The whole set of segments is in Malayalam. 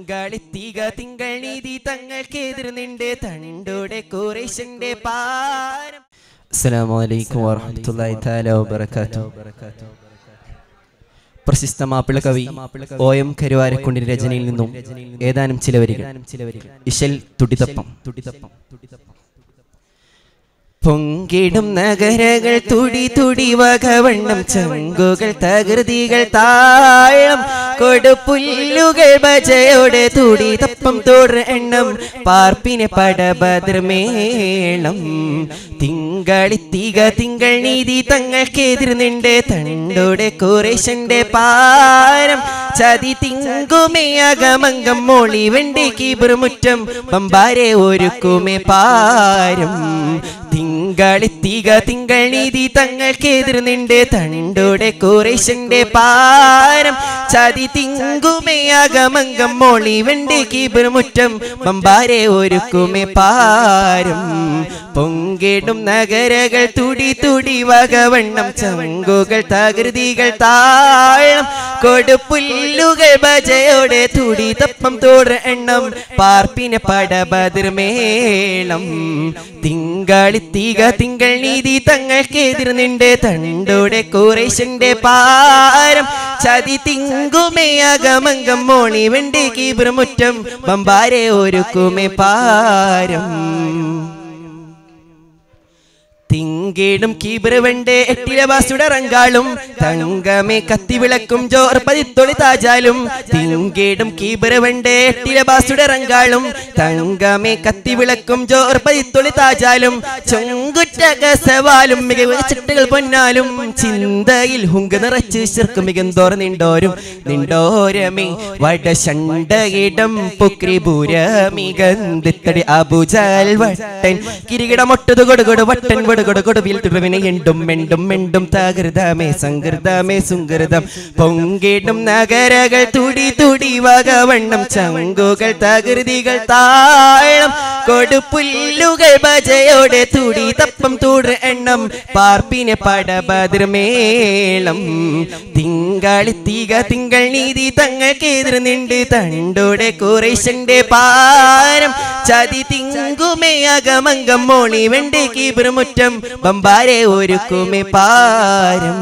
തിങ്കളിത്തിക തിങ്കൾ നീതി തങ്ങൾക്കെതിർന്നുണ്ട് തണ്ടോടെ കുറേശന്റെ പാരം അസ്സലാമലൈക്കും വറഹ്മത്തുള്ളാഹി തആല വബറകാതുഹു പ്രശസ്ത മാപ്പിള കവി ഒ എം കരുവാരക്കുണ്ടിന്റെ രചനയിൽ നിന്നും ഏതാനും ചില വരികൾ ഇശൽ തുടിതപ്പം പൊങ്കിടും നഗരകൾ തുടി തുടി വകവണ്ണം ചങ്കുകൾ തകൃതികൾ താളം കൊടുപ്പുല്ലുകൾ ഭജയോടെ തുടി തപ്പം തോട് എണ്ണം പാർപ്പിനെ പടഭദ്രമേളം തിങ്കളിത്തിക തിങ്കൾ നീതി തങ്ങൾക്കെതിർന്നുണ്ട് തണ്ടോടെ കുറേശന്റെ പാരം ചതി തിങ്കുമേ അകമംഗം മോളി വെണ്ടി കീബുറുമുറ്റം പമ്പാരെ ഒരുക്കുമേ പാരം തിങ്കളിത്തിക തിങ്കൾ നീതി തങ്ങൾക്കെതിർന്നുണ്ട് തണ്ടോടെ കുറേശന്റെ പാരം ചതി തിങ്കുമേ അകമംഗം മോളി വെണ്ടി കീബുറുമുറ്റം പമ്പാരെ ഒരുക്കുമേ പാരം പൊങ്കിടും നഗരകൾ തുടി തുടി വകവണ്ണം ചങ്കുകൾ തകൃതികൾ താളം കൊടുപ്പുല്ലുകൾ ഭജയോടെ തുടി തപ്പം തോട് എണ്ണം പാർപ്പിനെ പടബതിർമേളം തിങ്കളിത്തിക തിങ്കൾ നീതി തങ്ങൾക്കെതിർന്നുണ്ട് തണ്ടോടെ കുറേശന്റെ പാരം ചതി തിങ്കുമേ അകമംഗം മോണി വെണ്ടി കീബ്രമുറ്റം ബമ്പാരെ ഒരുക്കുമേ പാരം തിങ്കിടും കീബിറുവണ്ടേ എട്ടിലെ ബാസുടെ റങ്കാളും തങ്കമേ കത്തി വിളക്കും ജോർ പതിത്തൊളി താജാലും തിങ്കിടും കീബിറുവണ്ടേ എട്ടിലെ ബാസുടെ റങ്കാളും തങ്കമേ കത്തി വിളക്കും ജോർ പതിത്തൊളി താജാലും ചൊങ്കുറ്റ കസവാലും മികവ് ചിട്ടകൾ പൊന്നാലും ചിന്തയിൽ ഹുങ്ക് നിറച്ച് ശിർക്ക് മികന്തോർ നിണ്ടോരും നിണ്ടോരമേ വടശണ്ടയിടം പുക്രിപുരമികന്തിത്തടി അബുജാൽ വട്ടൻ കിരീടമൊട്ടത് കൊടുകൊടു വട്ടൻ കൊടുകൊടു കൊടുവിൽ തുറവിനെ എണ്ടും മെണ്ടും മെണ്ടും തകൃതമേ സംകൃതമേ സുങ്കൃതം പൊങ്കിടും നഗരകൾ തുടി തുടി വകവണ്ണം ചങ്കുകൾ തകൃതികൾ താളം കൊടുപ്പുല്ലുകൾ ഭജയോടെ തുടി തപ്പം തൂട് എണ്ണം പാർപ്പിനെ പടഭദ്രമേളം തിങ്കളിത്തിക തിങ്കൾ നീതി തങ്ങൾക്കെതിർന്നുണ്ട് തണ്ടോടെ കുറേശന്റെ പാരം ചതി തിങ്കുമേ അകമംഗം മോളി വെണ്ടി കീബിറുമുറ്റം ബമ്പാരെ ഒരുക്കുമേ പാരം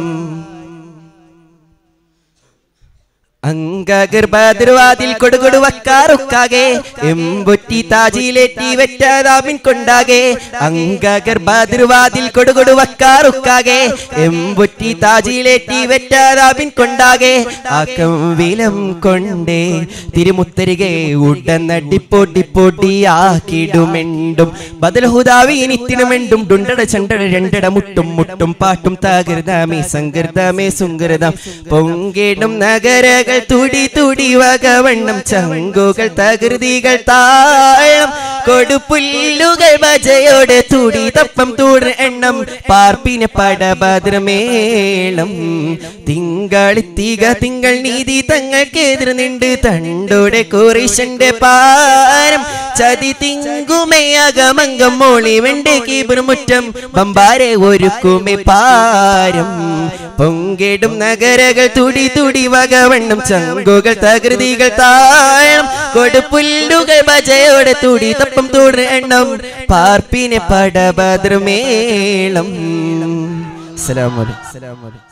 അംഗഗർഭദ്രവാതിൽ കൊടുകൊടു വക്കാറുക്കാകെ എമ്പൊറ്റി താജിയിലെറ്റി വെറ്റാതാവിൻ കൊണ്ടാകെ അംഗഗർഭദ്രവാതിൽ കൊടുകൊടു വക്കാറുക്കാകെ എമ്പൊറ്റി താജിയിലെറ്റി വെറ്റാതാവിൻ കൊണ്ടാകെ ആക്കം വിലം കൊണ്ടേ തിരുമുത്തരികെ ഉടനടിപ്പൊടി പൊടിയാക്കിടുമെണ്ടും ബദൽഹുദാവീനിത്തിനുമെണ്ടും ഡുണ്ടട ചണ്ടട രണ്ടട മുട്ടും മുട്ടും പാട്ടും തകൃതമേ സംകൃതമേ സുങ്കൃതം പൊങ്കിടും നഗരകൾ തുടി തുടി വകവണ്ണം ചങ്കുകൾ തകൃതികൾ താളം കൊടുപ്പുല്ലുകൾ ഭജയോടെ തുടി തപ്പം തൂട് എണ്ണം പാർപ്പിനെ പടഭദ്രമേളം തിങ്കളിത്തിക തിങ്കൾ നീതി തങ്ങൾക്കെതിർന്നുണ്ട് തണ്ടോടെ കുറേശന്റെ പാരം ചതി തിങ്കുമേ അകമംഗം മോളി വെണ്ടി കീബുർമുറ്റം ബമ്പാരെ ഒരുക്കുമേ പാരം പൊങ്കിടും നഗരകൾ തുടി തുടി വകവണ്ണം ചങ്കുകൾ തകൃതികൾ താഴം കൊടുപ്പുല്ലുകൾ ഭജയോടെ തുടി തപ്പം തൂട് എണ്ണം പാർപ്പിനെ പടഭദ്രമേളം അസ്സലാമു അലൈക്കും